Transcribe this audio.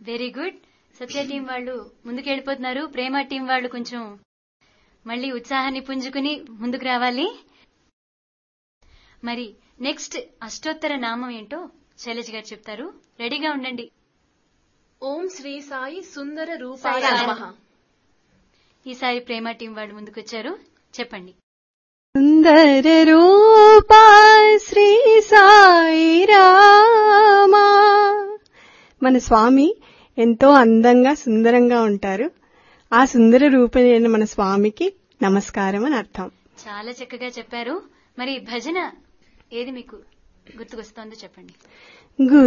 very good సత్య team వాళ్ళు ముందుకు వెళ్ళిపోతున్నారు ప్రేమ టీం వాళ్ళు కొంచెం మళ్ళీ ఉత్సాహాన్ని పుంజుకుని ముందుకు రావాలి మరి నెక్స్ట్ అష్టోత్తర నామం ఏంటో శైలజ్ గారు చెప్తారు రెడీగా ఉండండి ఓం శ్రీ సాయి సుందర రూపాయ సాయి నమః ఈసారి ప్రేమ టీం వాళ్ళు ముందుకు వచ్చారు చెప్పండి సుందర రూపా శ్రీ సాయి రామా మన స్వామి ఎంతో అందంగా సుందరంగా ఉంటారు ఆ సుందర రూపమైన మన స్వామికి నమస్కారం అని అర్థం చాలా చక్కగా చెప్పారు మరి భజన ఏది మీకు గుర్తుకొస్తోందో చెప్పండి గు